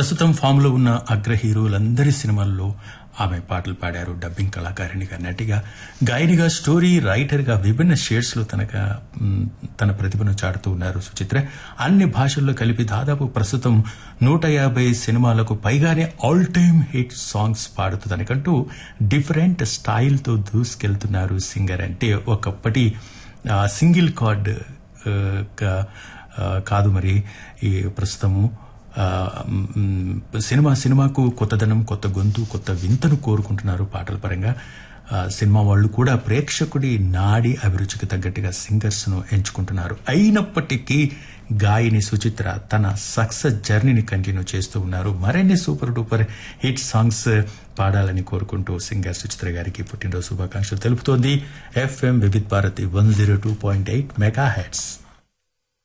ప్రస్తుతం ఫామ్లో ఉన్న అగ్ర హీరోలందరి సినిమాల్లో ఆమె పాటలు పాడారు డబ్బింగ్ కళాకారిణిగా నటిగా గాయనిగా స్టోరీ రైటర్గా విభిన్న షేడ్స్లో తనక మ్, తన ప్రతిభను చాటుతూ ఉన్నారు సుచిత్ర అన్ని భాషల్లో కలిపి దాదాపు ప్రస్తుతం నూట యాభై సినిమాలకు పైగానే ఆల్ టైమ్ హిట్ సాంగ్స్ పాడుతూ తనకంటూ డిఫరెంట్ స్టైల్తో దూసుకెళ్తున్నారు సింగర్ అంటే ఒకప్పటి ఆ, సింగిల్ కార్డ్ ఆ, గా- ఆ, కాదు మరి ఈ ప్రస్తుతము ఆ, మ్, సినిమా సినిమాకు కొత్తదనం కొత్త గొంతు కొత్త వింతను కోరుకుంటున్నారు పాటల పరంగా ఆ, సినిమా వాళ్ళు కూడా ప్రేక్షకుడి నాడి అభిరుచికి తగ్గట్టుగా సింగర్స్ ను ఎంచుకుంటున్నారు అయినప్పటికీ గాయని సుచిత్ర తన సక్సెస్ జర్నీని కంటిన్యూ చేస్తూ ఉన్నారు మరిన్ని సూపర్ డూపర్ హిట్ సాంగ్స్ పాడాలని కోరుకుంటూ సింగర్ సుచిత్ర గారికి పుట్టినరోజు శుభాకాంక్షలు తెలుపుతోంది FM Vividh Bharati one zero two point eight mega heads